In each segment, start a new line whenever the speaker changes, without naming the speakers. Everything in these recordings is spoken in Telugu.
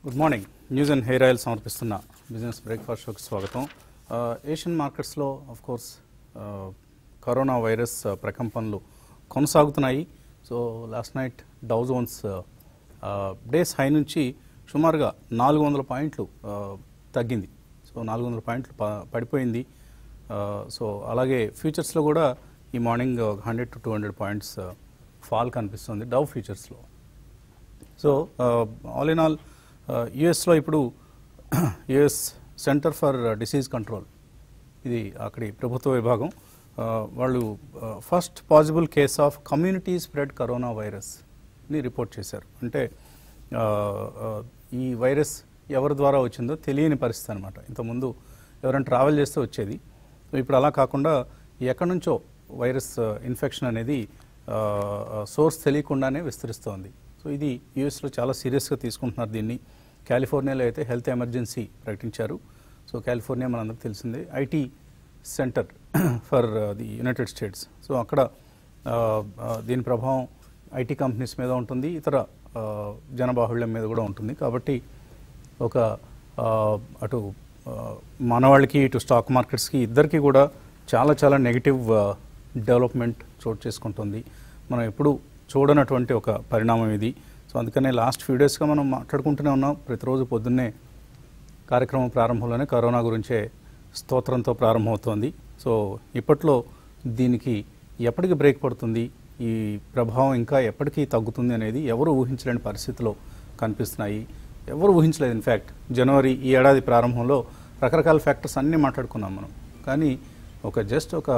Good morning news and hair oil సమర్పిస్తున్న బిజినెస్ బ్రేక్ఫాస్ట్ షోకి స్వాగతం ఆ, ఏషియన్ మార్కెట్స్లో of course ah, corona virus ఆ, ప్రకంపనలు కొనసాగుతున్నాయి so last night Dow Jones ah, days high నుంచి సుమారుగా నాలుగు వందల పాయింట్లు ఆ, తగ్గింది సో నాలుగు వందల పాయింట్లు ప- పడిపోయింది ఆ, సో అలాగే ఫ్యూచర్స్లో కూడా ఈ morning hundred to two hundred points fall కనిపిస్తుంది డవ్ ఫ్యూచర్స్లో సో ఆల్ ఇన్ ఆల్ యుఎస్లో ఇప్పుడు US center for disease control ఇది అక్కడి ప్రభుత్వ విభాగం ఆ, వాళ్ళు first possible case of community spread corona వైరస్ని రిపోర్ట్ చేశారు అంటే ఆ, ఆ, ఈ వైరస్ ఎవరి ద్వారా వచ్చిందో తెలియని పరిస్థితి అనమాట ఇంతకుముందు ఎవరైనా ట్రావెల్ చేస్తే వచ్చేది సో ఇప్పుడు అలా కాకుండా ఎక్కడి నుంచో వైరస్ ఇన్ఫెక్షన్ అనేది సోర్స్ తెలియకుండానే విస్తరిస్తోంది సో ఇది యూఎస్లో చాలా సీరియస్గా తీసుకుంటున్నారు దీన్ని కాలిఫోర్నియాలో అయితే హెల్త్ ఎమర్జెన్సీ ప్రకటించారు సో కాలిఫోర్నియా మనందరికి తెలిసిందే IT centre for the United States so అక్కడ ఆ, ఆ, దీని ప్రభావం ఐటీ కంపెనీస్ మీద ఉంటుంది ఇతర ఆ, జనబాహుళ్యం మీద కూడా ఉంటుంది కాబట్టి ఒక ఆ, అటు ఆ, మనవాళ్ళకి ఇటు స్టాక్ మార్కెట్స్కి ఇద్దరికి కూడా చాలా చాలా నెగిటివ్ డెవలప్మెంట్ చోటు చేసుకుంటుంది మనం ఎప్పుడు చూడనటువంటి ఒక పరిణామం ఇది సో అందుకనే లాస్ట్ ఫ్యూ డేస్గా మనం మాట్లాడుకుంటూనే ఉన్నాం ప్రతిరోజు పొద్దున్నే కార్యక్రమం ప్రారంభంలోనే కరోనా గురించే స్తోత్రంతో ప్రారంభమవుతోంది సో ఇప్పట్లో దీనికి ఎప్పటికి బ్రేక్ పడుతుంది ఈ ప్రభావం ఇంకా ఎప్పటికీ తగ్గుతుంది అనేది ఎవరు ఊహించలేని పరిస్థితిలో కనిపిస్తున్నాయి ఎవరు ఊహించలేదు ఇన్ఫ్యాక్ట్ జనవరి ఈ ఏడాది ప్రారంభంలో రకరకాల ఫ్యాక్టర్స్ అన్నీ మాట్లాడుకున్నాం మనం కానీ ఒక జస్ట్ ఒక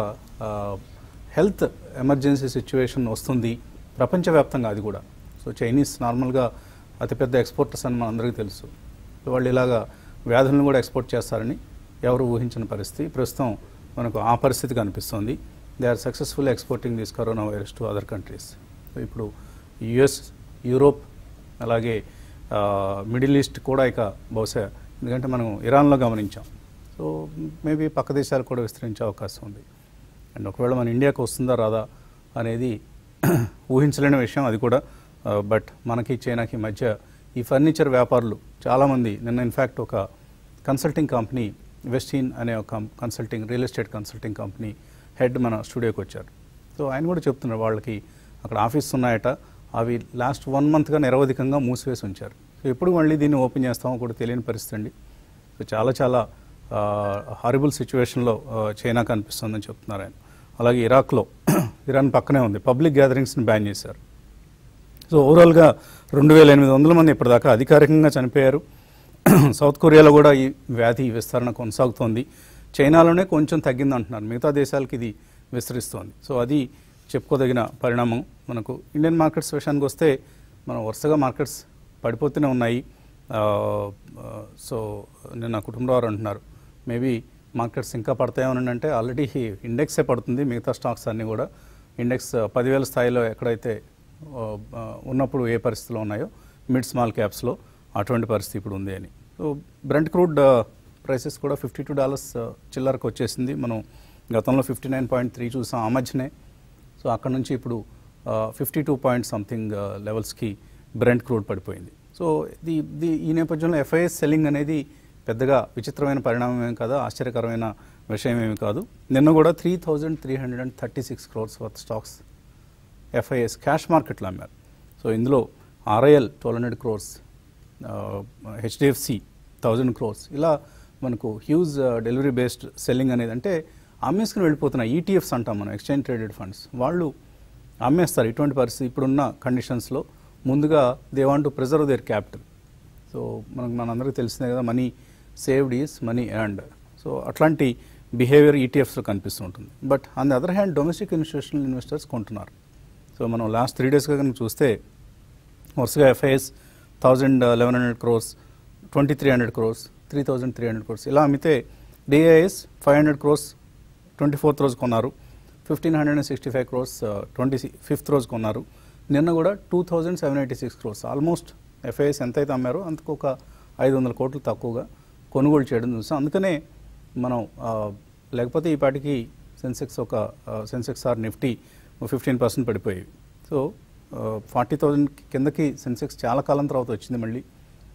హెల్త్ ఎమర్జెన్సీ సిచ్యువేషన్ వస్తుంది ప్రపంచవ్యాప్తంగా అది కూడా సో చైనీస్ నార్మల్గా అతిపెద్ద ఎక్స్పోర్టర్స్ అని మనందరికీ తెలుసు వాళ్ళు ఇలాగా వ్యాధులను కూడా ఎక్స్పోర్ట్ చేస్తారని ఎవరు ఊహించిన పరిస్థితి ప్రస్తుతం మనకు ఆ పరిస్థితి కనిపిస్తుంది they are successful exporting this corona virus to other countries ఇప్పుడు యుఎస్ యూరోప్ అలాగే ఆ, మిడిల్ ఈస్ట్ కూడా ఇక బహుశా ఎందుకంటే మనం ఇరాన్లో గమనించాం సో మేబీ పక్క దేశాలు కూడా విస్తరించే అవకాశం ఉంది అండ్ ఒకవేళ మన ఇండియాకి వస్తుందా రాదా అనేది ఊహించలేని విషయం అది కూడా బట్ మనకి చైనాకి మధ్య ఈ ఫర్నిచర్ వ్యాపారులు చాలామంది నిన్న ఇన్ఫ్యాక్ట్ ఒక కన్సల్టింగ్ కంపెనీ వెస్టీన్ అనే ఒక consulting real estate consulting company head మన స్టూడియోకి వచ్చారు సో ఆయన కూడా చెప్తున్నారు వాళ్ళకి అక్కడ ఆఫీస్ ఉన్నాయట అవి లాస్ట్ వన్ మంత్గా నిరవధికంగా మూసివేసి ఉంచారు సో ఎప్పుడు మళ్ళీ దీన్ని ఓపెన్ చేస్తామో కూడా తెలియని పరిస్థితి అండి సో చాలా చాలా హారిబుల్ సిచ్యువేషన్లో చైనా కనిపిస్తుందని చెప్తున్నారు ఆయన అలాగే ఇరాక్లో ఇరాన్ పక్కనే ఉంది పబ్లిక్ గ్యాదరింగ్స్ని బ్యాన్ చేశారు సో ఓవరాల్గా రెండు వేల ఎనిమిది వందల మంది ఇప్పటిదాకా అధికారికంగా చనిపోయారు సౌత్ కొరియాలో కూడా ఈ వ్యాధి విస్తరణ కొనసాగుతోంది చైనాలోనే కొంచెం తగ్గింది అంటున్నారు మిగతా దేశాలకి ఇది విస్తరిస్తోంది సో అది చెప్పుకోదగిన పరిణామం మనకు ఇండియన్ మార్కెట్స్ విషయానికి వస్తే మనం వరుసగా మార్కెట్స్ పడిపోతూనే ఉన్నాయి ఆ, ఆ, సో నిన్న కుటుంబం వారు అంటున్నారు మేబీ మార్కెట్స్ ఇంకా పడతాయేమని అంటే ఆల్రెడీ ఇండెక్సే పడుతుంది మిగతా స్టాక్స్ అన్నీ కూడా ఇండెక్స్ పదివేల స్థాయిలో ఎక్కడైతే ఆ, ఆ, ఉన్నప్పుడు ఏ పరిస్థితిలో ఉన్నాయో మిడ్ స్మాల్ క్యాప్స్లో అటువంటి పరిస్థితి ఇప్పుడు ఉంది అని సో బ్రెంట్ క్రూడ్ ప్రైసెస్ కూడా ఫిఫ్టీ టూ డాలర్స్ చిల్లరకు వచ్చేసింది మనం గతంలో ఫిఫ్టీ నైన్ పాయింట్ త్రీ చూసాం ఆ మధ్యనే సో అక్కడ నుంచి ఇప్పుడు ఫిఫ్టీ టూ పాయింట్ సంథింగ్ లెవెల్స్కి బ్రెంట్ క్రూడ్ పడిపోయింది సో ఇది ఇది ఈ నేపథ్యంలో ఎఫ్ఐఎస్ సెల్లింగ్ అనేది పెద్దగా విచిత్రమైన పరిణామం ఏమి కాదు ఆశ్చర్యకరమైన విషయం ఏమి కాదు నిన్న కూడా three thousand three hundred and thirty six crores worth stocks FIs cash మార్కెట్లో అమ్మారు సో ఇందులో RIL twelve hundred crores HDFC thousand crores ఇలా మనకు హ్యూజ్ డెలివరీ బేస్డ్ సెల్లింగ్ అనేది అంటే అమ్మేసుకుని వెళ్ళిపోతున్న ఈటీఎఫ్స్ అంటాం మనం ఎక్స్చేంజ్ ట్రేడెడ్ ఫండ్స్ వాళ్ళు అమ్మేస్తారు ఇటువంటి పరిస్థితి ఇప్పుడున్న కండిషన్స్లో ముందుగా they want to preserve their capital so మనకు మనందరికీ తెలిసిందే కదా money saved is money earned so అట్లాంటి బిహేవియర్ ఈటీఎఫ్స్లో కనిపిస్తూ ఉంటుంది but on the other hand domestic institutional investors కొంటున్నారు సో మనం లాస్ట్ త్రీ డేస్గా కనుక చూస్తే వరుసగా FIs thousand eleven hundred crores twenty three hundred crores three thousand three hundred crores ఇలా అమ్మితే DIs five hundred crores twenty fourth రోజు కొన్నారు fifteen hundred and sixty five crores twenty fifth రోజు కొన్నారు నిన్న కూడా two thousand seven eighty six crores almost FIs ఎంతైతే అమ్మారో అంతకు ఒక ఐదు వందల కోట్లు తక్కువగా కొనుగోలు చేయడం చూసాం అందుకనే మనం ఆ, లేకపోతే ఈ పాటికి సెన్సెక్స్ ఒక Sensex or Nifty fifteen percent పడిపోయేవి సో ఫార్టీ థౌజండ్ కిందకి సెన్సెక్స్ చాలా కాలం తర్వాత వచ్చింది మళ్ళీ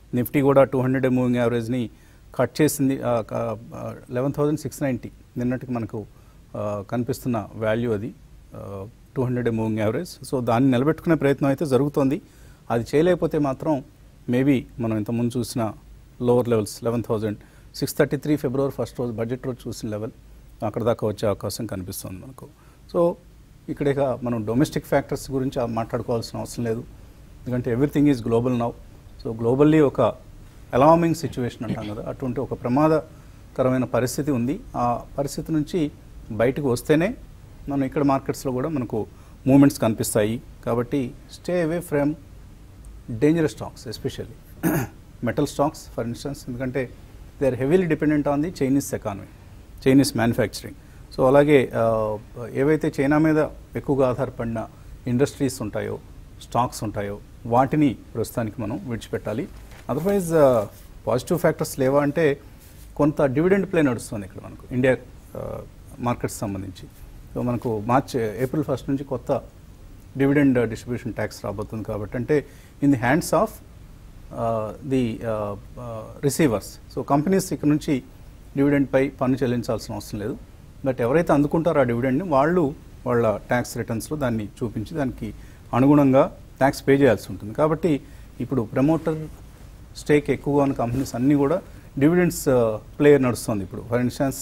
నిఫ్టీ కూడా టూ హండ్రెడ్ మూవింగ్ యావరేజ్ని కట్ చేసింది లెవెన్ థౌజండ్ సిక్స్ నైంటీ నిన్నటికి మనకు ఆ, కనిపిస్తున్న వాల్యూ అది two hundred moving average so దాన్ని నిలబెట్టుకునే ప్రయత్నం అయితే జరుగుతోంది అది చేయలేకపోతే మాత్రం మేబీ మనం ఇంతకుముందు చూసిన lower levels eleven thousand six thirty three February first రోజు బడ్జెట్ రోజు చూసిన లెవెల్ అక్కడ దాకా వచ్చే అవకాశం కనిపిస్తుంది మనకు సో ఇక్కడ ఇక మనం డొమెస్టిక్ ఫ్యాక్టర్స్ గురించి ఆ మాట్లాడుకోవాల్సిన అవసరం లేదు ఎందుకంటే everything is global now so globally ఒక అలార్మింగ్ సిచ్యువేషన్ అంటాం కదా అటువంటి ఒక ప్రమాదకరమైన పరిస్థితి ఉంది ఆ పరిస్థితి నుంచి బయటకు వస్తేనే మనం ఇక్కడ మార్కెట్స్లో కూడా మనకు మూమెంట్స్ కనిపిస్తాయి కాబట్టి stay away from dangerous stocks especially metal stocks for instance ఎందుకంటే they are heavily dependent on the Chinese economy Chinese manufacturing so అలాగే ఆ, ఏవైతే చైనా మీద ఎక్కువగా ఆధారపడిన ఇండస్ట్రీస్ ఉంటాయో స్టాక్స్ ఉంటాయో వాటిని ప్రస్తుతానికి మనం విడిచిపెట్టాలి అదర్వైజ్ పాజిటివ్ ఫ్యాక్టర్స్ లేవా అంటే కొంత డివిడెండ్ ప్లే నడుస్తుంది ఇక్కడ మనకు ఇండియా మార్కెట్స్ సంబంధించి సో మనకు మార్చ్ ఏప్రిల్ ఫస్ట్ నుంచి కొత్త డివిడెండ్ డిస్ట్రిబ్యూషన్ ట్యాక్స్ రాబోతుంది కాబట్టి అంటే in the hands of the receivers so companies ఇక్కడ నుంచి డివిడెండ్ పై పన్ను చెల్లించాల్సిన అవసరం లేదు బట్ ఎవరైతే అందుకుంటారో ఆ డివిడెండ్ని వాళ్ళు వాళ్ళ ట్యాక్స్ రిటర్న్స్లో దాన్ని చూపించి దానికి అనుగుణంగా ట్యాక్స్ పే చేయాల్సి ఉంటుంది కాబట్టి ఇప్పుడు ప్రమోటర్ స్టేక్ ఎక్కువగా ఉన్న కంపెనీస్ అన్నీ కూడా డివిడెండ్స్ ప్లే నడుస్తుంది ఇప్పుడు for instance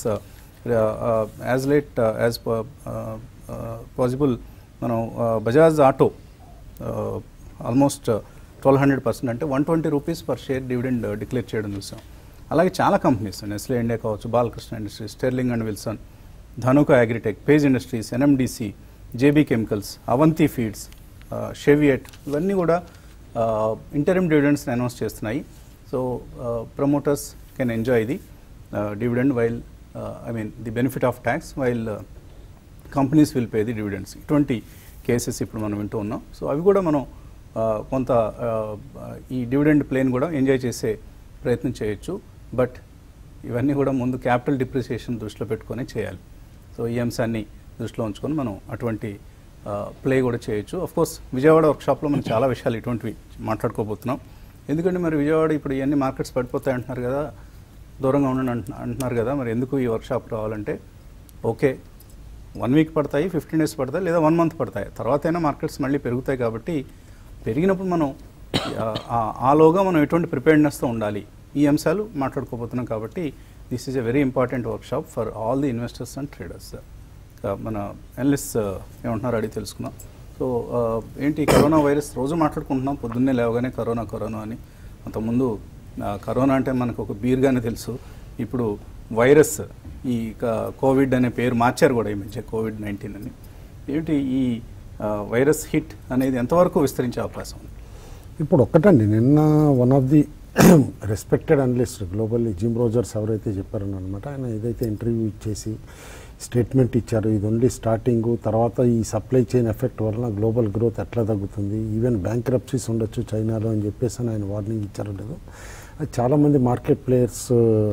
as late as possible మనం Bajaj Auto almost twelve hundred percent అంటే one twenty rupees per share dividend declare చేయడం చూసాం అలాగే చాలా కంపెనీస్ నెస్లే ఇండియా కావచ్చు Balakrishna Industries Sterling and Wilson Dhanuka Agritech Page Industries NMDC JB Chemicals Avanti Feeds Cheviot ఇవన్నీ కూడా ఇంటరిమ్ డివిడెండ్స్ని అనౌన్స్ చేస్తున్నాయి so promoters can enjoy the dividend while I mean the benefit of tax while companies will pay the dividends ఇటువంటి కేసెస్ ఇప్పుడు మనం వింటూ ఉన్నాం సో అవి కూడా మనం ఆ, కొంత ఆ, ఈ డివిడెండ్ ప్లేన్ కూడా ఎంజాయ్ చేసే ప్రయత్నం చేయొచ్చు బట్ ఇవన్నీ కూడా ముందు క్యాపిటల్ డిప్రిసియేషన్ దృష్టిలో పెట్టుకొని చేయాలి సో ఈ అంశాన్ని దృష్టిలో ఉంచుకొని మనం అటువంటి ప్లే కూడా చేయొచ్చు అఫ్ కోర్స్ విజయవాడ వర్క్షాప్లో మనం చాలా విషయాలు ఇటువంటివి మాట్లాడుకోబోతున్నాం ఎందుకంటే మరి విజయవాడ ఇప్పుడు ఇవన్నీ మార్కెట్స్ పడిపోతాయి అంటున్నారు కదా దూరంగా ఉండండి అంటున్నా- అంటున్నారు కదా మరి ఎందుకు ఈ వర్క్షాప్ రావాలంటే ఓకే వన్ వీక్ పడతాయి ఫిఫ్టీన్ డేస్ పడతాయి లేదా వన్ మంత్ పడతాయి తర్వాత అయినా మార్కెట్స్ మళ్ళీ పెరుగుతాయి కాబట్టి పెరిగినప్పుడు మనం ఆ- ఆ- ఆలోగా మనం ఎటువంటి ప్రిపేర్డ్నెస్తో ఉండాలి ఈ అంశాలు మాట్లాడుకోబోతున్నాం కాబట్టి this is a very important workshop for all the investors and traders మన ఎనలిస్ట్ ఏమంటున్నారో అడిగి తెలుసుకుందాం సో ఆ, ఏంటి కరోనా వైరస్ రోజు మాట్లాడుకుంటున్నాం పొద్దున్నే లేవగానే కరోనా కరోనా అని అంతకుముందు ఆ, కరోనా అంటే మనకు ఒక బీర్గానే తెలుసు ఇప్పుడు వైరస్ ఈ క- కోవిడ్ అనే పేరు మార్చారు కూడా ఈ మధ్య కోవిడ్ నైన్టీన్ అని ఏంటి ఈ ఆ, వైరస్ హిట్ అనేది ఎంతవరకు విస్తరించే అవకాశం ఉంది
ఇప్పుడు ఒక్కటండి నిన్న one of the respected analyst globally Jim Rogers ఎవరైతే చెప్పారని అనమాట ఆయన ఏదైతే ఇంటర్వ్యూ ఇచ్చేసి స్టేట్మెంట్ ఇచ్చారు ఇది ఓన్లీ స్టార్టింగ్ తర్వాత ఈ సప్లై చైన్ ఎఫెక్ట్ వలన గ్లోబల్ గ్రోత్ ఎట్లా తగ్గుతుంది ఈవెన్ బ్యాంక్ రప్సీస్ ఉండొచ్చు చైనాలో అని చెప్పేసి అని ఆయన వార్నింగ్ ఇచ్చారో లేదో అది చాలామంది మార్కెట్ ప్లేయర్స్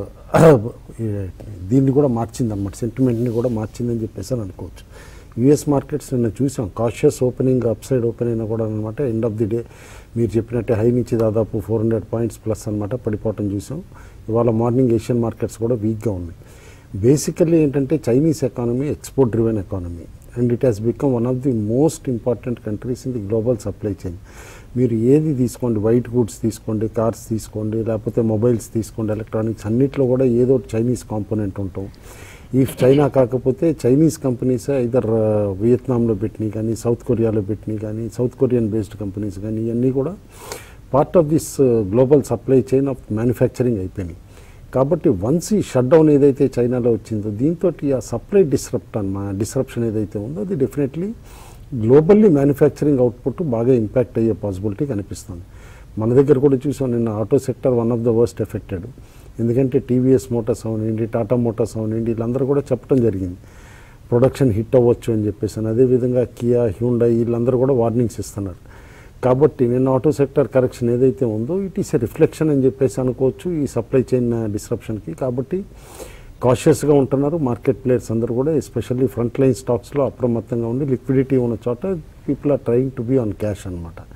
దీన్ని కూడా మార్చింది అనమాట సెంటిమెంట్ని కూడా మార్చిందని చెప్పేసి అని అనుకోవచ్చు యుఎస్ మార్కెట్స్ నిన్న చూసాం cautious opening upside open అయినా కూడా అనమాట ఎండ్ ఆఫ్ ది డే మీరు చెప్పినట్టే హై నుంచి దాదాపు ఫోర్ హండ్రెడ్ పాయింట్స్ ప్లస్ అనమాట పడిపోవటం చూసాం ఇవాళ మార్నింగ్ ఏషియన్ మార్కెట్స్ కూడా వీక్గా ఉన్నాయి బేసికల్లీ ఏంటంటే Chinese economy export driven economy and it has become one of the most important countries in the global supply chain మీరు ఏది తీసుకోండి వైట్ గూడ్స్ తీసుకోండి కార్స్ తీసుకోండి లేకపోతే మొబైల్స్ తీసుకోండి ఎలక్ట్రానిక్స్ అన్నిట్లో కూడా ఏదో ఒకటి చైనీస్ కాంపోనెంట్ ఉంటాం ఈ చైనా కాకపోతే చైనీస్ కంపెనీస్ ఇదర్ వియత్నాంలో పెట్టినవి కానీ సౌత్ కొరియాలో పెట్టినవి కానీ సౌత్ కొరియన్ బేస్డ్ కంపెనీస్ కానీ ఇవన్నీ కూడా part of this global supply chain of manufacturing అయిపోయినాయి కాబట్టి వన్స్ ఈ షట్ డౌన్ ఏదైతే చైనాలో వచ్చిందో దీంతో ఆ సప్లై డిస్రప్ట్ అన్న డిస్రప్షన్ ఏదైతే ఉందో అది డెఫినెట్లీ గ్లోబల్లీ మ్యానుఫ్యాక్చరింగ్ అవుట్పుట్ బాగా ఇంపాక్ట్ అయ్యే పాసిబిలిటీ కనిపిస్తుంది మన దగ్గర కూడా చూసాం నిన్న auto sector one of the worst affected ఎందుకంటే టీవీఎస్ మోటార్స్ అవనండి టాటా మోటార్స్ అవనండి వీళ్ళందరూ కూడా చెప్పడం జరిగింది ప్రొడక్షన్ హిట్ అవ్వచ్చు అని చెప్పేసి అని అదేవిధంగా కియా హ్యూండై వీళ్ళందరూ కూడా వార్నింగ్స్ ఇస్తున్నారు కాబట్టి నిన్న ఆటో సెక్టర్ కరెక్షన్ ఏదైతే ఉందో ఇట్ ఈస్ ఎ రిఫ్లెక్షన్ అని చెప్పేసి అనుకోవచ్చు ఈ సప్లై చైన్ డిస్రప్షన్కి కాబట్టి కాషియస్గా ఉంటున్నారు మార్కెట్ ప్లేయర్స్ అందరూ కూడా ఎస్పెషల్లీ ఫ్రంట్ లైన్ స్టాక్స్లో అప్రమత్తంగా ఉండి లిక్విడిటీ ఉన్న చోట people are trying to be on cash అనమాట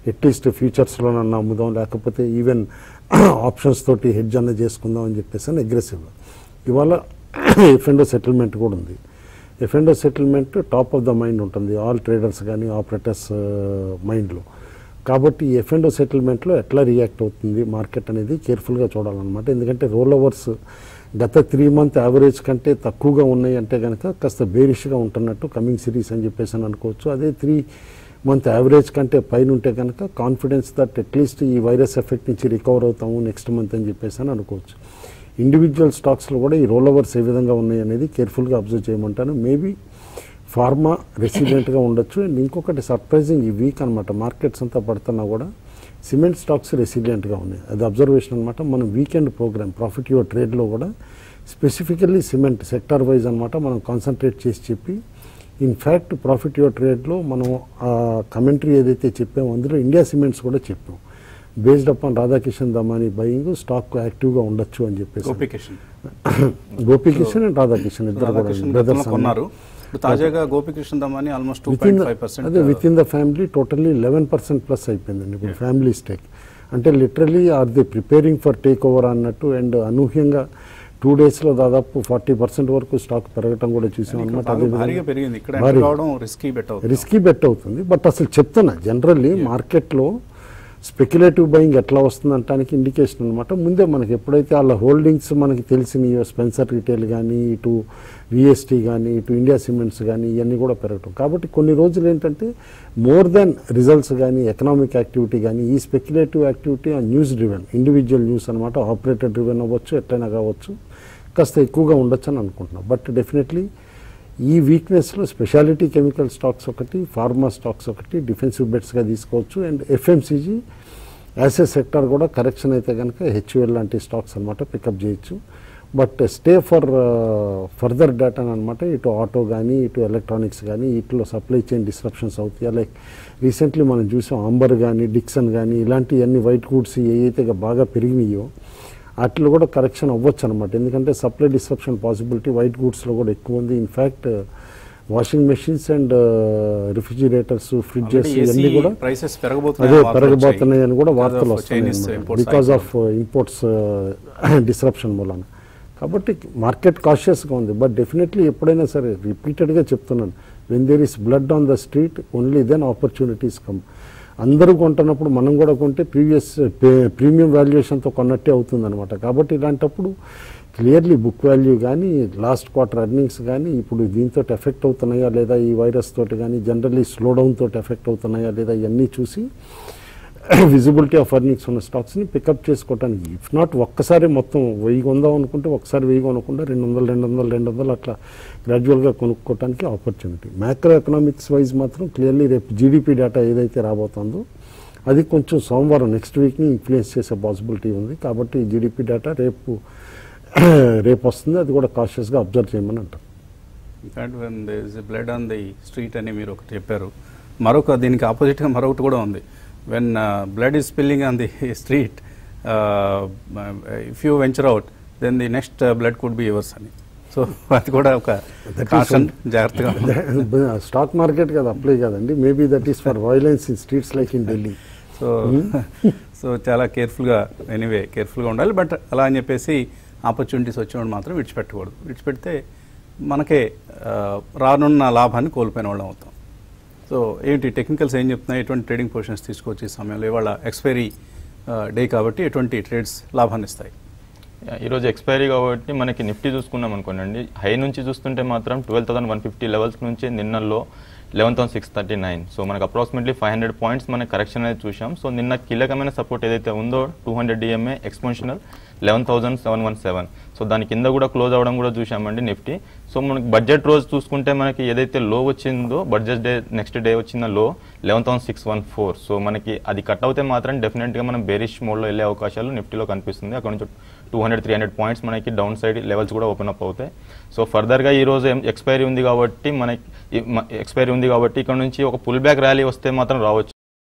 అట్లీస్ట్ ఫ్యూచర్స్లోనన్నా అమ్ముదాం లేకపోతే ఈవెన్ ఆప్షన్స్ తోటి హెడ్జ్ అన్న చేసుకుందాం అని చెప్పేసి అని అగ్రెసివ్గా ఇవాళ ఎఫ్ఎండో సెటిల్మెంట్ కూడా ఉంది F and O settlement top of the mind ఉంటుంది ఆల్ ట్రేడర్స్ కానీ ఆపరేటర్స్ మైండ్లో కాబట్టి ఈ ఎఫ్ఎండో సెటిల్మెంట్లో ఎట్లా రియాక్ట్ అవుతుంది మార్కెట్ అనేది కేర్ఫుల్గా చూడాలన్నమాట ఎందుకంటే రోల్ ఓవర్స్ గత త్రీ మంత్ యావరేజ్ కంటే తక్కువగా ఉన్నాయి అంటే కనుక కాస్త బేరిష్గా ఉంటున్నట్టు కమింగ్ సిరీస్ అని చెప్పేసి అని అనుకోవచ్చు అదే త్రీ మంత్ యావరేజ్ కంటే పైన ఉంటే కనుక కాన్ఫిడెన్స్ దట్ అట్లీస్ట్ ఈ వైరస్ ఎఫెక్ట్ నుంచి రికవర్ అవుతాము నెక్స్ట్ మంత్ అని చెప్పేసి అని అనుకోవచ్చు ఇండివిజువల్ స్టాక్స్లో కూడా ఈ రోల్ ఓవర్స్ ఏ విధంగా ఉన్నాయి అనేది కేర్ఫుల్గా అబ్జర్వ్ చేయమంటాను మేబీ ఫార్మా రెసిడెంట్గా ఉండొచ్చు అండ్ ఇంకొకటి సర్ప్రైజింగ్ ఈ వీక్ అనమాట మార్కెట్స్ అంతా పడుతున్నా కూడా సిమెంట్ స్టాక్స్ రెసిడెంట్గా ఉన్నాయి అది అబ్జర్వేషన్ అనమాట మనం వీకెండ్ ప్రోగ్రామ్ ప్రాఫిట్ యువర్ ట్రేడ్లో కూడా స్పెసిఫికల్లీ సిమెంట్ సెక్టార్ వైజ్ అనమాట మనం కాన్సన్ట్రేట్ చేసి చెప్పి ఇన్ఫ్యాక్ట్ ప్రాఫిట్ యువర్ ట్రేడ్లో మనం ఆ కమెంటరీ ఏదైతే చెప్పామో అందులో ఇండియా సిమెంట్స్ కూడా చెప్పాం based upon Radhakishan Damani buying stock యాక్టివ్గా ఉండొచ్చు అని చెప్పేసి
గోపికిషన్
గోపికిషన్ అండ్ రాధాకిషన్ ఇద్దరు కూడా
రాధాకృష్ణ
బ్రదర్స్
గతంలో కొన్నారు ఇప్పుడు తాజాగా Gopikrishna Damani almost two
with
point
in
five percent
అదే with in the family totally eleven percent plus అయిపోయిందండి ఇప్పుడు ఫ్యామిలీ స్టేక్ అంటే literally are the preparing for take over అన్నట్టు అండ్ అనూహ్యంగా టూ డేస్లో దాదాపు ఫార్టీ పర్సెంట్ వరకు స్టాక్ పెరగటం కూడా చూసాం అనమాట
బాగా భారీగా పెరిగింది ఇక్కడ
భారీ.
ఎంటర్ కావడం రిస్కీ బెట్ అవుతుంది
రిస్కీ బెట్ అవుతుంది బట్ అసలు చెప్తున్నా జనరల్లీ మార్కెట్లో స్పెక్యులేటివ్ బయింగ్ ఎట్లా వస్తుంది అంటానికి ఇండికేషన్ అనమాట ముందే మనకి ఎప్పుడైతే వాళ్ళ హోల్డింగ్స్ మనకి తెలిసినాయో స్పెన్సర్ రిటైల్ కానీ ఇటు విఎస్టీ కానీ ఇటు ఇండియా సిమెంట్స్ కానీ ఇవన్నీ కూడా పెరగటం కాబట్టి కొన్ని రోజులు ఏంటంటే మోర్ దెన్ రిజల్ట్స్ కానీ ఎకనామిక్ యాక్టివిటీ కానీ ఈ స్పెక్యులేటివ్ యాక్టివిటీ ఆ న్యూస్ డ్రివెన్ ఇండివిజువల్ న్యూస్ అనమాట ఆపరేటర్ డ్రివెన్ అవ్వచ్చు ఎట్లయినా కావచ్చు కాస్త ఎక్కువగా ఉండొచ్చు అని అనుకుంటున్నాం బట్ డెఫినెట్లీ ఈ వీక్నెస్లో స్పెషాలిటీ కెమికల్ స్టాక్స్ ఒకటి ఫార్మా స్టాక్స్ ఒకటి డిఫెన్సివ్ బెట్స్గా తీసుకోవచ్చు అండ్ ఎఫ్ఎంసీజీ యాసెస్ సెక్టర్ కూడా కరెక్షన్ అయితే కనుక హెచ్యుఎల్ లాంటి స్టాక్స్ అనమాట పికప్ చేయొచ్చు but stay for further data అనమాట ఇటు ఆటో కానీ ఇటు ఎలక్ట్రానిక్స్ కానీ వీటిలో సప్లై చైన్ డిస్రప్షన్స్ అవుతాయి లైక్ రీసెంట్లీ మనం చూసాం అంబర్ కానీ డిక్సన్ కానీ ఇలాంటివన్నీ వైట్ గూడ్స్ ఏవైతే బాగా పెరిగినాయో వాటిలో కూడా కరెక్షన్ అవ్వచ్చు అనమాట ఎందుకంటే సప్లై డిస్రప్షన్ పాసిబిలిటీ వైట్ గూడ్స్లో కూడా ఎక్కువ ఉంది in fact washing machines and refrigerators fridges ఇవన్నీ కూడా
ప్రైసెస్
అదే
పెరగబోతున్నాయి
పెరగబోతున్నాయి అని కూడా వార్తలు
చైనీస్
వస్తున్నాయి బికాస్ ఆఫ్ ఇంపోర్ట్స్ డిస్రప్షన్ మూలన కాబట్టి మార్కెట్ కాషియస్గా ఉంది బట్ డెఫినెట్లీ ఎప్పుడైనా సరే రిపీటెడ్గా చెప్తున్నాను when there is blood on the street only then opportunities come అందరూ కొంటున్నప్పుడు మనం కూడా కొంటే ప్రీవియస్ ప్రీమియం వాల్యుయేషన్తో కొన్నట్టే అవుతుందన్నమాట కాబట్టి ఇలాంటప్పుడు క్లియర్లీ బుక్ వాల్యూ కానీ లాస్ట్ క్వార్టర్ ఎర్నింగ్స్ కానీ ఇప్పుడు దీంతో ఎఫెక్ట్ అవుతున్నాయా లేదా ఈ వైరస్ తోటి కానీ జనరల్లీ స్లో డౌన్ తోటి ఎఫెక్ట్ అవుతున్నాయా లేదా ఇవన్నీ చూసి విజిబిలిటీ ఆఫ్ ఎర్నింగ్స్ ఉన్న స్టాక్స్ని పికప్ చేసుకోవడానికి ఇఫ్ నాట్ ఒక్కసారి మొత్తం వెయ్యి కొందాం అనుకుంటే ఒకసారి వెయ్యి కొనకుండా రెండు వందలు రెండు వందలు రెండు వందలు అట్లా గ్రాడ్యువల్గా కొనుక్కోవడానికి ఆపర్చునిటీ మ్యాక్రో ఎకనామిక్స్ వైజ్ మాత్రం క్లియర్లీ రేపు జీడిపి డేటా ఏదైతే రాబోతుందో అది కొంచెం సోమవారం నెక్స్ట్ వీక్ని ఇన్ఫ్లుయెన్స్ చేసే పాసిబిలిటీ ఉంది కాబట్టి జీడిపి డేటా రేపు రేపు వస్తుంది అది కూడా కాషియస్గా అబ్జర్వ్ చేయమని అంటారు
in fact when they is blood on the street అని మీరు ఒకటి చెప్పారు మరొక దీనికి ఆపోజిట్గా మరొకటి కూడా ఉంది when blood is spilling on the street if you venture out then the next blood could be yours అని సో అది కూడా ఒక కాషన్ జాగ్రత్తగా ఉంది.
స్టాక్ మార్కెట్ కదా అప్లై కదండి maybe that is for violence in streets like in Delhi
so so చాలా కేర్ఫుల్గా ఎనీవే కేర్ఫుల్గా ఉండాలి బట్ అలా అని చెప్పేసి ఆపర్చునిటీస్ వచ్చినప్పుడు మాత్రం విడిచిపెట్టకూడదు విడిచిపెడితే మనకే ఆ, రానున్న లాభాన్ని కోల్పోయిన వాళ్ళం అవుతాం సో ఏంటి టెక్నికల్స్ ఏం చెప్తున్నాయి ఎటువంటి ట్రేడింగ్ పొజిషన్స్ తీసుకోవచ్చు ఈ సమయంలో ఇవాళ ఎక్స్పైరీ డే కాబట్టి ఎటువంటి ట్రేడ్స్ లాభాన్ని ఇస్తాయి
ఈరోజు ఎక్స్పైరీ కాబట్టి మనకి నిఫ్టీ చూసుకున్నాం అనుకోండి హై నుంచి చూస్తుంటే మాత్రం twelve thousand one fifty levels నుంచి నిన్నల్లో eleven thousand six thirty nine so మనకు అప్రాక్సిమేట్లీ ఫైవ్ హండ్రెడ్ పాయింట్స్ మన కరెక్షన్ అనేది చూసాం సో నిన్న కీలకమైన సపోర్ట్ ఏదైతే ఉందో two hundred DMA exponential eleven thousand seven one seven so దాని కింద కూడా క్లోజ్ అవ్వడం కూడా చూసామండి నిఫ్టీ సో మనకి బడ్జెట్ రోజు చూసుకుంటే మనకి ఏదైతే లో వచ్చిందో బడ్జెట్ డే నెక్స్ట్ డే వచ్చిన low eleven thousand six one four so మనకి అది కట్ అవుతే మాత్రం డెఫినెట్గా మనం బేరిష్ మోడ్లో వెళ్ళే అవకాశాలు నిఫ్టీలో కనిపిస్తుంది అక్కడ నుంచి two hundred three hundred points మనకి డౌన్ సైడ్ లెవెల్స్ కూడా ఓపెన్ అప్ అవుతాయి సో ఫర్దర్గా ఈ రోజు ఎక్స్పైరీ ఉంది కాబట్టి మనకి ఎక్స్పైరీ ఉంది కాబట్టి ఇక్కడ నుంచి ఒక పుల్ బ్యాక్ ర్యాలీ వస్తే మాత్రం రావచ్చు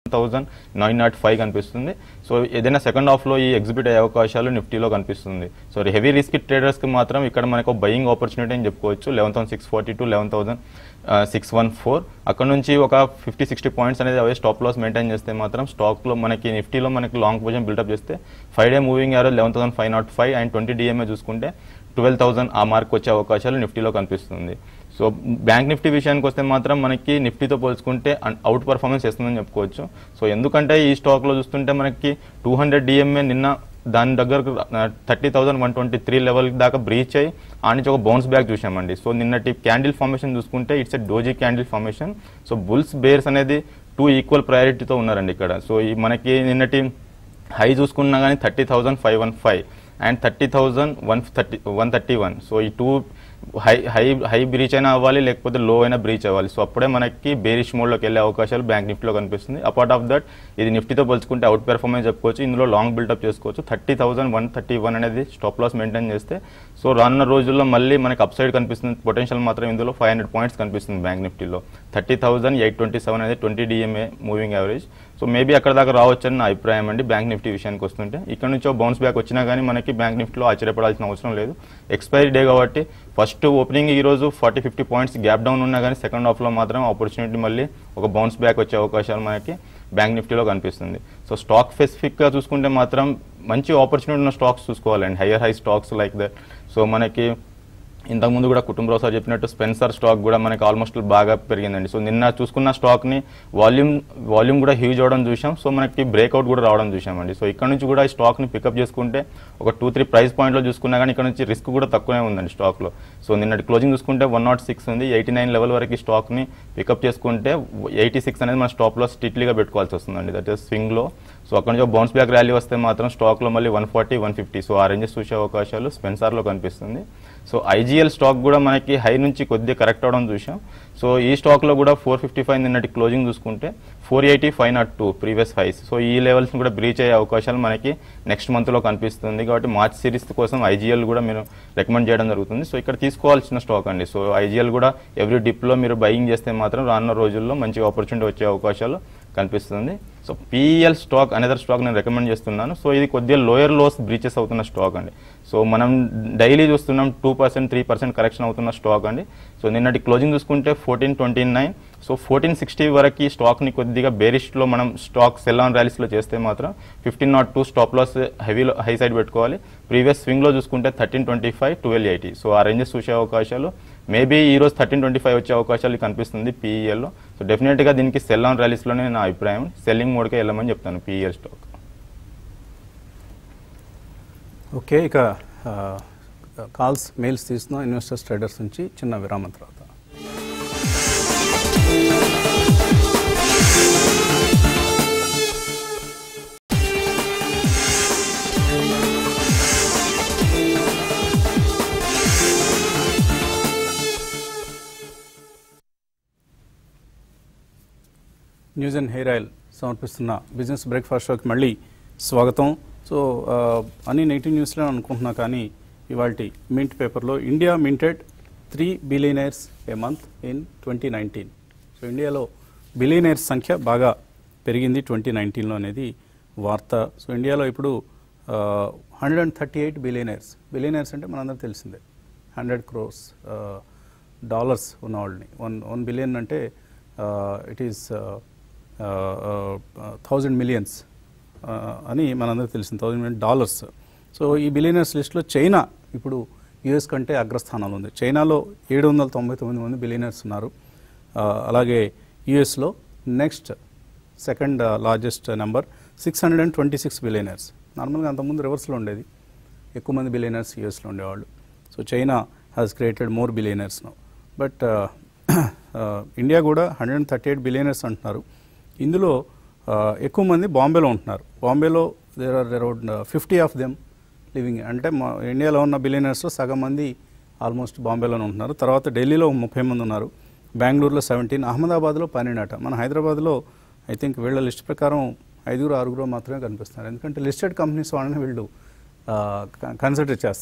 థౌసండ్ నైన్ నాట్ ఫైవ్ కనిపిస్తుంది సో ఏదైనా సెకండ్ హాఫ్లో ఈ ఎగ్జిబిట్ అయ్యే అవకాశాలు నిఫ్టీలో కనిపిస్తుంది సో హెవీ రిస్క్ ట్రేడర్స్కి మాత్రం ఇక్కడ మనకు బయింగ్ ఆపర్చునిటీ అని చెప్పుకోవచ్చు eleven thousand six forty to eleven thousand six one four అక్కడ నుంచి ఒక ఫిఫ్టీ సిక్స్టీ పాయింట్స్ అనేది అవే స్టాప్ లాస్ మెయింటైన్ చేస్తే మాత్రం స్టాక్లో మనకి నిఫ్టీలో మనకి లాంగ్ పొజిషన్ బిల్డప్ చేస్తే five day moving average eleven thousand five nought five and twenty DMA చూసుకుంటే ట్వెల్వ్ థౌసండ్ ఆ మార్క్ వచ్చే అవకాశాలు నిఫ్టీలో కనిపిస్తుంది సో బ్యాంక్ నిఫ్టీ విషయానికి వస్తే మాత్రం మనకి నిఫ్టీతో పోల్చుకుంటే అవుట్ పర్ఫార్మెన్స్ చేస్తుందని చెప్పుకోవచ్చు సో ఎందుకంటే ఈ స్టాక్లో చూస్తుంటే మనకి టూ హండ్రెడ్ డిఎంఏ నిన్న దాని దగ్గరకు thirty thousand one twenty three level దాకా బ్రీచ్ అయ్యి ఆ నుంచి ఒక బౌన్స్ బ్యాక్ చూసామండి సో నిన్నటి క్యాండిల్ ఫార్మేషన్ చూసుకుంటే it's a doji candle formation so bulls bears అనేది టూ ఈక్వల్ ప్రయారిటీతో ఉన్నారండి ఇక్కడ సో ఈ మనకి నిన్నటి హై చూసుకున్నా కానీ thirty thousand five one five and thirty thousand one thirty one thirty one so ఈ two high high high breach అయినా అవ్వాలి లేకపోతే లో అయినా బ్రీచ్ అవ్వాలి సో అప్పుడే మనకి బేరిష్ మోడ్లోకి వెళ్ళే అవకాశాలు బ్యాంక్ నిఫ్టీలో కనిపిస్తుంది అపార్ట్ ఆఫ్ దట్ ఇది నిఫ్టీతో పోల్చుకుంటే అవుట్ పెర్ఫార్మెన్స్ చెప్పుకోవచ్చు ఇందులో లాంగ్ బిల్డప్ చేసుకోవచ్చు thirty thousand one thirty one అనేది స్టాప్ లాస్ మెయింటైన్ చేస్తే సో రానున్న రోజుల్లో మళ్ళీ మనకి అప్ సైడ్ కనిపిస్తుంది పొటెన్షియల్ మాత్రం ఇందులో ఫైవ్ హండ్రెడ్ పాయింట్స్ కనిపిస్తుంది బ్యాంక్ నిఫ్టీలో thirty thousand eight twenty seven అనేది twenty DMA moving average so maybe అక్కడ దాకా రావచ్చని నా అభిప్రాయం అండి బ్యాంక్ నిఫ్టీ విషయానికి వస్తుంటే ఇక్కడ నుంచి బౌన్స్ బ్యాక్ వచ్చినా కానీ మనకి బ్యాంక్ నిఫ్టీలో ఆశ్చర్యపడాల్సిన అవసరం లేదు ఎక్స్పైరీ డే కాబట్టి ఫస్ట్ ఓపెనింగ్ ఈ రోజు forty fifty points gap down ఉన్నా కానీ సెకండ్ హాఫ్లో మాత్రం ఆపర్చునిటీ మళ్ళీ ఒక బౌన్స్ బ్యాక్ వచ్చే అవకాశాలు మనకి బ్యాంక్ నిఫ్టీలో కనిపిస్తుంది సో స్టాక్ స్పెసిఫిక్గా చూసుకుంటే మాత్రం మంచి ఆపర్చునిటీ ఉన్న స్టాక్స్ చూసుకోవాలండి higher high stocks like that so మనకి ఇంతకుముందు కూడా కుటుంబరావు సార్ చెప్పినట్టు స్పెన్సర్ స్టాక్ కూడా మనకి ఆల్మోస్ట్ బాగా పెరిగిందండి సో నిన్న చూసుకున్న స్టాక్ని వాల్యూమ్ వాల్యూమ్ కూడా హ్యూజ్ అవడం చూసాం సో మనకి బ్రేక్అవుట్ కూడా రావడం చూసామండి సో ఇక్కడ నుంచి కూడా ఈ స్టాక్ని పికప్ చేసుకుంటే ఒక టూ త్రీ ప్రైస్ పాయింట్లో చూసుకున్నా కానీ ఇక్కడ నుంచి రిస్క్ కూడా తక్కువనే ఉందండి స్టాక్లో సో నిన్నటి క్లోజింగ్ చూసుకుంటే వన్ నాట్ సిక్స్ ఉంది ఎయిటీ నైన్ లెవెల్ వరకు ఈ స్టాక్ని పికప్ చేసుకుంటే ఎయిటీ సిక్స్ అనేది మన స్టాప్లో స్ట్రిక్ట్లీగా పెట్టుకోవాల్సి వస్తుందండి దట్ ఈస్ స్వింగ్లో సో అక్కడ నుంచి బౌన్స్ బ్యాక్ ర్యాలీ వస్తే మాత్రం స్టాక్లో మళ్ళీ one forty one fifty so ఆ రేంజెస్ చూసే అవకాశాలు స్పెన్సార్లో కనిపిస్తుంది సో ఐజీఎల్ స్టాక్ కూడా మనకి హై నుంచి కొద్దిగా కరెక్ట్ అవడం చూసాం సో ఈ స్టాక్లో కూడా ఫోర్ ఫిఫ్టీ ఫైవ్ నిన్నటి క్లోజింగ్ చూసుకుంటే four eighty five nought two previous highs so ఈ లెవెల్స్ని కూడా బ్రీచ్ అయ్యే అవకాశాలు మనకి నెక్స్ట్ మంత్లో కనిపిస్తుంది కాబట్టి మార్చ్ సిరీస్ కోసం ఐజీఎల్ కూడా మీరు రికమెండ్ చేయడం జరుగుతుంది సో ఇక్కడ తీసుకోవాల్సిన స్టాక్ అండి సో ఐజీఎల్ కూడా ఎవ్రీ డిప్లో మీరు బయింగ్ చేస్తే మాత్రం రానున్న రోజుల్లో మంచి ఆపర్చునిటీ వచ్చే అవకాశాలు కనిపిస్తుంది so PEL stock another stock నేను రికమెండ్ చేస్తున్నాను సో ఇది కొద్దిగా లోయర్ లోస్ బ్రీచెస్ అవుతున్న స్టాక్ అండి సో మనం డైలీ చూస్తున్నాం two percent three percent correction అవుతున్న స్టాక్ అండి సో నిన్నటి క్లోజింగ్ చూసుకుంటే fourteen twenty nine so fourteen sixty వరకు ఈ స్టాక్ని కొద్దిగా బేరిష్లో మనం స్టాక్ సెల్ ఆన్ ర్యాలీస్లో చేస్తే మాత్రం fifteen nought two stop loss హెవీలో హై సైడ్ పెట్టుకోవాలి ప్రీవియస్ స్వింగ్లో చూసుకుంటే thirteen twenty five twelve eighty so ఆ రేంజెస్ చూసే అవకాశాలు మేబీ ఈ రోజు థర్టీన్ ట్వంటీ ఫైవ్ వచ్చే అవకాశాలు కనిపిస్తుంది పీఈఎల్లో సో డెఫినెట్గా దీనికి సెల్ ఆన్ ర్యాలీస్లోనే నా అభిప్రాయం సెల్లింగ్ మోడ్కే వెళ్ళమని చెప్తాను పీఈఎల్ స్టాక్
ఓకే ఇక కాల్స్ మెయిల్స్ తీస్తున్నాం ఇన్వెస్టర్స్ ట్రేడర్స్ నుంచి చిన్న విరామం తర్వాత న్యూస్ అండ్ హెయిర్ ఆయిల్ సమర్పిస్తున్న బిజినెస్ బ్రేక్ఫాస్ట్ షోకి మళ్ళీ స్వాగతం సో ఆ, అన్ని నెగిటివ్ న్యూస్లో అనుకుంటున్నా కానీ ఇవాళ మింట్ పేపర్లో India minted three billionaires a month in twenty nineteen so ఇండియాలో బిలియనర్స్ సంఖ్య బాగా పెరిగింది ట్వంటీ నైన్టీన్లో అనేది వార్త సో ఇండియాలో ఇప్పుడు hundred and thirty eight billionaires billionaires అంటే మనందరూ తెలిసిందే హండ్రెడ్ క్రోర్స్ డాలర్స్ ఉన్న వాళ్ళని వన్ వన్ బిలియన్ అంటే ఇట్ ఈస్ థౌజండ్ మిలియన్స్ అని మనందరికీ తెలిసింది థౌజండ్ మిలియన్ డాలర్స్ సో ఈ బిలియనర్స్ లిస్ట్లో చైనా ఇప్పుడు యుఎస్ కంటే అగ్రస్థానంలో ఉంది చైనాలో ఏడు వందల తొంభై తొమ్మిది మంది బిలియనర్స్ ఉన్నారు ఆ, అలాగే యుఎస్లో next second largest number six hundred and twenty six billionaires నార్మల్గా అంతకుముందు రివర్స్లో ఉండేది ఎక్కువ మంది బిలియనర్స్ యూఎస్లో ఉండేవాళ్ళు so China has created more billionaires no but India కూడా hundred and thirty eight billionaires అంటున్నారు ఇందులో uh, ఎక్కువ మంది బాంబేలో ఉంటున్నారు బాంబేలో there are around fifty of them living అంటే మా ఇండియాలో ఉన్న బిలియనర్స్లో సగం మంది ఆల్మోస్ట్ బాంబేలోనే ఉంటున్నారు తర్వాత ఢిల్లీలో ముప్పై మంది ఉన్నారు బెంగళూరులో సెవెంటీన్ అహ్మదాబాద్లో పన్నెండు అట మన హైదరాబాద్లో ఐ థింక్ వీళ్ళ లిస్ట్ ప్రకారం ఐదుగురు ఆరుగురు మాత్రమే కనిపిస్తున్నారు ఎందుకంటే లిస్టెడ్ కంపెనీస్ వాళ్ళని వీళ్ళు కన్సిడర్ చేస్తారు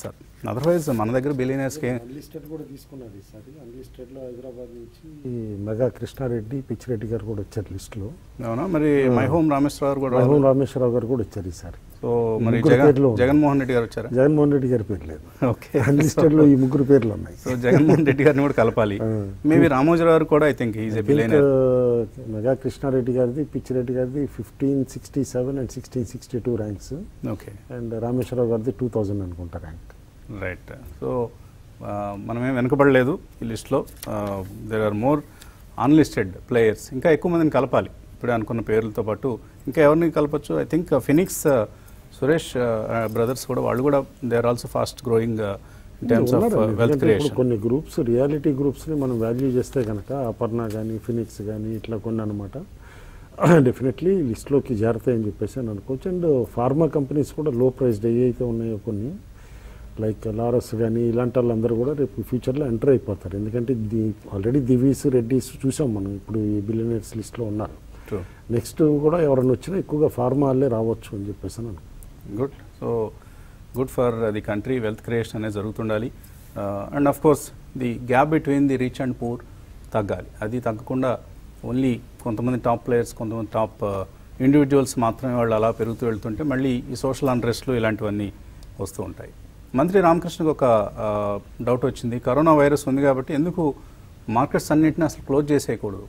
అదర్వైజ్ మన దగ్గర బిలియనర్స్కి
అన్లిస్టెడ్ కూడా తీసుకున్నారు ఈసారి అన్లిస్టెడ్లో హైదరాబాద్ నుంచి మెగా కృష్ణారెడ్డి పిచ్చిరెడ్డి గారు కూడా వచ్చారు లిస్టులో
అవునా మరి మై హోమ్ రామేశ్వరరావు కూడా
రాహుల్ రామేశ్వరరావు గారు కూడా వచ్చారు ఈసారి
సో మరి
ముగ్గురు
జగన్
పేర్లు ఉన్నాయి.
జగన్మోహన్ రెడ్డి గారు వచ్చారా
జగన్మోహన్ రెడ్డి గారి పేరు లేదు
ఓకే
అన్లిస్టెడ్లో ఈ ముగ్గురు పేర్లు ఉన్నాయి
సో జగన్మోహన్ రెడ్డి గారిని కూడా కలపాలి
ఆ.
మేబీ రామోజీరావు గారు కూడా I think is a
I think,
billionaire
uh, Megha Krishnareddy గారిది పిచ్చిరెడ్డి గారిది fifteen sixty seven and sixteen sixty two ranks
okay
and Rameshwararao గారిది టూ థౌజండ్ అనుకుంటా ర్యాంక్
రైట్ సో మనమేం వెనుకబడలేదు ఈ లిస్ట్లో there are more unlisted players ఇంకా ఎక్కువ మందిని కలపాలి ఇప్పుడే అనుకున్న పేర్లతో పాటు ఇంకా ఎవరిని కలపచ్చు I think Phoenix Suresh brothers కూడా వాళ్ళు కూడా they are also fast growing in terms of
ఉన్నారండి.
వెల్త్
ఎందుకంటే ఇప్పుడు
క్రియేషన్
కొన్ని గ్రూప్స్ రియాలిటీ గ్రూప్స్ని మనం వాల్యూ చేస్తే కనుక అపర్ణ కానీ ఫినిక్స్ కానీ ఇట్లా కొన్ని అనమాట డెఫినెట్లీ లిస్ట్లోకి చేరతాయని చెప్పేసి అని అనుకోవచ్చు అండ్ ఫార్మా కంపెనీస్ కూడా లో ప్రైస్డ్ ఏ అయితే ఉన్నాయో కొన్ని లైక్ లారస్ కానీ ఇలాంటి వాళ్ళందరూ కూడా రేపు ఫ్యూచర్లో ఎంటర్ అయిపోతారు ఎందుకంటే ది ఆల్రెడీ దివీస్ రెడ్డిస్ చూసాం మనం ఇప్పుడు ఈ బిలియనర్స్ లిస్ట్లో ఉన్నారు
ట్రూ
నెక్స్ట్ కూడా ఎవరైనా వచ్చినా ఎక్కువగా ఫార్మా వాళ్ళే రావచ్చు అని చెప్పేసి అని అనుకో
good so good for the country wealth creation అనేది జరుగుతుండాలి and of course the gap between the rich and poor తగ్గాలి అది తగ్గకుండా ఓన్లీ కొంతమంది టాప్ ప్లేయర్స్ కొంతమంది టాప్ ఇండివిజువల్స్ మాత్రమే వాళ్ళు అలా పెరుగుతూ వెళ్తుంటే మళ్ళీ ఈ సోషల్ అన్రెస్ట్లు ఇలాంటివన్నీ వస్తూ ఉంటాయి మంత్రి రామకృష్ణకి ఒక డౌట్ వచ్చింది కరోనా వైరస్ ఉంది కాబట్టి ఎందుకు మార్కెట్స్ అన్నింటినీ అసలు క్లోజ్ చేసేయకూడదు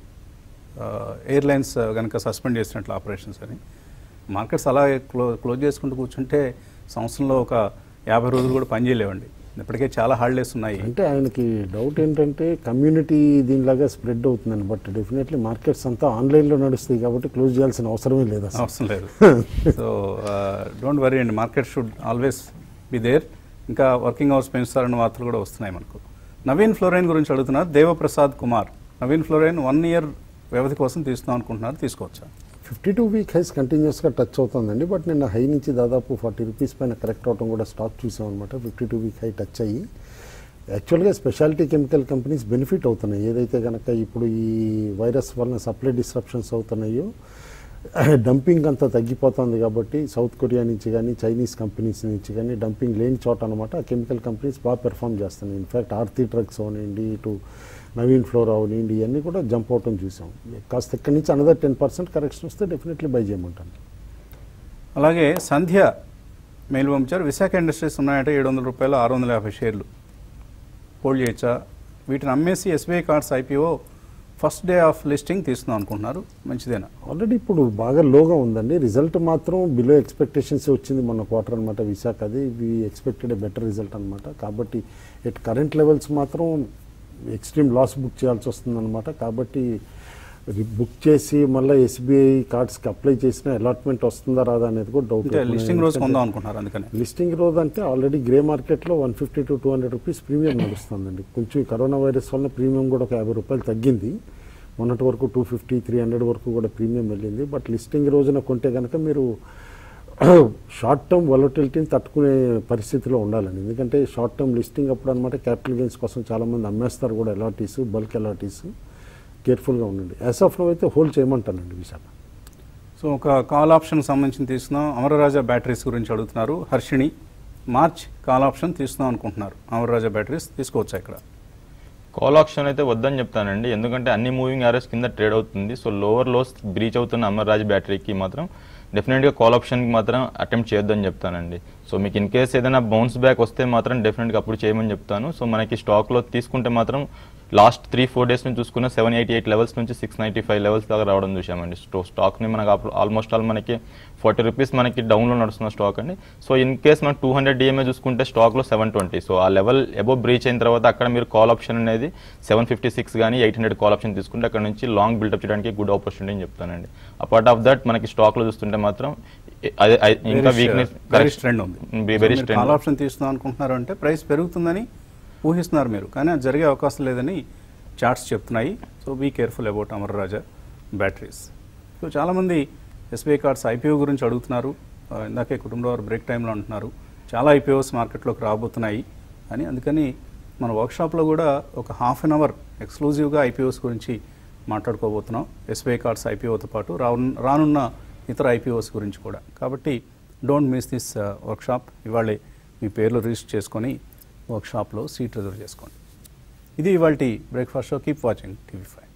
ఎయిర్లైన్స్ కనుక సస్పెండ్ చేసినట్లు ఆపరేషన్స్ అని మార్కెట్స్ అలా క్లో క్లోజ్ చేసుకుంటూ కూర్చుంటే సంవత్సరంలో ఒక యాభై రోజులు కూడా పని చేయలేవండి ఇప్పటికే చాలా హాలిడేస్ ఉన్నాయి
అంటే ఆయనకి డౌట్ ఏంటంటే కమ్యూనిటీ దీనిలాగా స్ప్రెడ్ అవుతుందని బట్ డెఫినెట్లీ మార్కెట్స్ అంతా ఆన్లైన్లో నడుస్తాయి కాబట్టి క్లోజ్ చేయాల్సిన అవసరమే లేదు అసలు
అవసరం లేదు సో డోంట్ వరీ అండి market should always be there ఇంకా వర్కింగ్ అవర్స్ పెంచుతారన్న వార్తలు కూడా వస్తున్నాయి మనకు నవీన్ ఫ్లోరైన్ గురించి అడుగుతున్నారు Devaprasad Kumar Navin fluorine one year వ్యవధి కోసం తీసుకుందాం అనుకుంటున్నారు తీసుకోవచ్చా
ఫిఫ్టీ టూ వీక్ హైస్ కంటిన్యూస్గా టచ్ అవుతుందండి బట్ నిన్న హై నుంచి దాదాపు ఫార్టీ రూపీస్ పైన కరెక్ట్ అవడం కూడా స్టాక్ చూసాం అనమాట fifty two week high touch అయ్యి యాక్చువల్గా స్పెషాలిటీ కెమికల్ కంపెనీస్ బెనిఫిట్ అవుతున్నాయి ఏదైతే కనుక ఇప్పుడు ఈ వైరస్ వలన సప్లై డిస్రప్షన్స్ అవుతున్నాయో డంపింగ్ అంతా తగ్గిపోతుంది కాబట్టి సౌత్ కొరియా నుంచి కానీ చైనీస్ కంపెనీస్ నుంచి కానీ డంపింగ్ లేని చోట అనమాట ఆ కెమికల్ కంపెనీస్ బాగా పెర్ఫామ్ చేస్తున్నాయి ఇన్ఫ్యాక్ట్ ఆర్తి డ్రగ్స్ అవనండి ఇటు నవీన్ ఫ్లోర్ అవనండి ఇవన్నీ కూడా జంప్ అవటం చూసాం కాస్త ఇక్కడి నుంచి అనదర్ టెన్ పర్సెంట్ కరెక్షన్ వస్తే డెఫినెట్లీ బై చేయమంటాను
అలాగే సంధ్య మెయిల్ పంపించారు విశాఖ ఇండస్ట్రీస్ ఉన్నాయంటే ఏడు వందల రూపాయలు ఆరు వందల యాభై షేర్లు హోల్డ్ చేయొచ్చా వీటిని అమ్మేసి SBI cards IPO first day of listing తీసుకుందాం అనుకుంటున్నారు మంచిదేనా
ఆల్రెడీ ఇప్పుడు బాగా లోగా ఉందండి రిజల్ట్ మాత్రం బిలో ఎక్స్పెక్టేషన్స్ వచ్చింది మొన్న క్వార్టర్ అనమాట విశాఖది we expected a better result అనమాట కాబట్టి ఎట్ కరెంట్ లెవెల్స్ మాత్రం ఎక్స్ట్రీమ్ లాస్ బుక్ చేయాల్సి వస్తుంది అనమాట కాబట్టి బుక్ చేసి మళ్ళీ ఎస్బీఐ కార్డ్స్కి అప్లై చేసిన అలాట్మెంట్ వస్తుందా రాదా అనేది కూడా డౌట్
అంటే లిస్టింగ్ రోజు కొందాం అనుకుంటున్నారు అందుకని
లిస్టింగ్ రోజు అంటే ఆల్రెడీ గ్రే మార్కెట్లో one fifty to two hundred rupees premium నడుస్తుందండి కొంచెం ఈ కరోనా వైరస్ వల్ల ప్రీమియం కూడా ఒక యాభై రూపాయలు తగ్గింది మొన్నటి వరకు టూ ఫిఫ్టీ త్రీ హండ్రెడ్ వరకు కూడా ప్రీమియం వెళ్ళింది బట్ లిస్టింగ్ రోజున కొంటే కనుక మీరు షార్ట్ టర్మ్ వొలటిలిటీని తట్టుకునే పరిస్థితిలో ఉండాలండి ఎందుకంటే షార్ట్ టర్మ్ లిస్టింగ్ అప్పుడు అనమాట క్యాపిటల్ గెయిన్స్ కోసం చాలామంది అమ్మేస్తారు కూడా ఎలాటీస్ బల్క్ ఎలాటీస్ కేర్ఫుల్గా ఉండండి యాజ్ ఆఫ్ నో అయితే హోల్డ్ చేయమంటానండి విశాఖ
సో ఒక కాల్ ఆప్షన్ సంబంధించి తీసుకున్నాం అమరరాజా బ్యాటరీస్ గురించి అడుగుతున్నారు హర్షిణి మార్చ్ కాల్ ఆప్షన్ తీసుకుందాం అనుకుంటున్నారు అమరరాజా బ్యాటరీస్ తీసుకోవచ్చా ఇక్కడ
కాల్ ఆప్షన్ అయితే వద్దని చెప్తానండి ఎందుకంటే అన్ని మూవింగ్ యారెస్ కింద ట్రేడ్ అవుతుంది సో లోవర్ లోస్ బ్రీచ్ అవుతున్న అమర్రాజ్ బ్యాటరీకి మాత్రం డెఫినెట్గా కాల్ ఆప్షన్కి మాత్రం అటెంప్ట్ చేయొద్దని చెప్తానండి సో మీకు ఇన్ కేస్ ఏదైనా బౌన్స్ బ్యాక్ వస్తే మాత్రం డెఫినెట్గా అప్పుడు చేయమని చెప్తాను సో మనకి స్టాక్లో తీసుకుంటే మాత్రం లాస్ట్ త్రీ ఫోర్ డేస్ నుంచి చూసుకున్న సెవెన్ ఎయిటీ ఎయిట్ లెవెల్స్ నుంచి సిక్స్ నైంటీ ఫైవ్ లెవెల్స్ దాకా రావడం చూసామండి స్టో స్టాక్ని మనకు ఆల్మోస్ట్ ఆల్ మనకి ఫార్టీ రూపీస్ మనకి డౌన్లో నడుస్తున్న స్టాక్ అండి సో ఇన్ కేస్ మనం టూ హండ్రెడ్ డిఎంఏ చూసుకుంటే స్టాక్లో సెవెన్ ట్వంటీ సో ఆ లెవెల్ అబోవ్ బ్రీచ్ అయిన తర్వాత అక్కడ మీరు కాల్ ఆప్షన్ అనేది సెవెన్ ఫిఫ్టీ సిక్స్ కానీ ఎయిట్ హండ్రెడ్ కాల్ ఆప్షన్ తీసుకుంటే అక్కడ నుంచి లాంగ్ బిల్డప్ చేయడానికి గుడ్ ఆపర్చునిటీ అని చెప్తానండి అపార్ట్ ఆఫ్ దట్ మనకి స్టాక్లో చూస్తుంటే మాత్రం అదే అదే ఇంకా వీక్నెస్
వెరీ స్ట్రెండ్ ఉంది
వెరీ
కాల్
స్ట్రెండ్
ఆప్షన్ తీసుకుందాం అనుకుంటున్నారు అంటే ప్రైస్ పెరుగుతుందని ఊహిస్తున్నారు మీరు కానీ అది జరిగే అవకాశం లేదని చార్ట్స్ చెప్తున్నాయి so be careful about Amara Raja batteries so చాలామంది ఎస్బీఐ కార్డ్స్ ఐపీఓ గురించి అడుగుతున్నారు ఆ, ఇందాకే కుటుంబ వారు బ్రేక్ టైంలో అంటున్నారు చాలా ఐపీఓస్ మార్కెట్లోకి రాబోతున్నాయి అని అందుకని మన వర్క్షాప్లో కూడా ఒక హాఫ్ అన్ అవర్ ఎక్స్క్లూజివ్గా ఐపీఓస్ గురించి మాట్లాడుకోబోతున్నాం ఎస్బీఐ కార్డ్స్ ఐపీఓతో పాటు రాను రానున్న ఇతర ఐపీఓస్ గురించి కూడా కాబట్టి డోంట్ మిస్ దిస్ వర్క్షాప్ ఇవాళే మీ పేర్లు రిజిస్టర్ చేసుకొని వర్క్షాప్లో సీట్ రిజర్వ్ చేసుకోండి ఇది ఇవాళ breakfast show keep watching TV five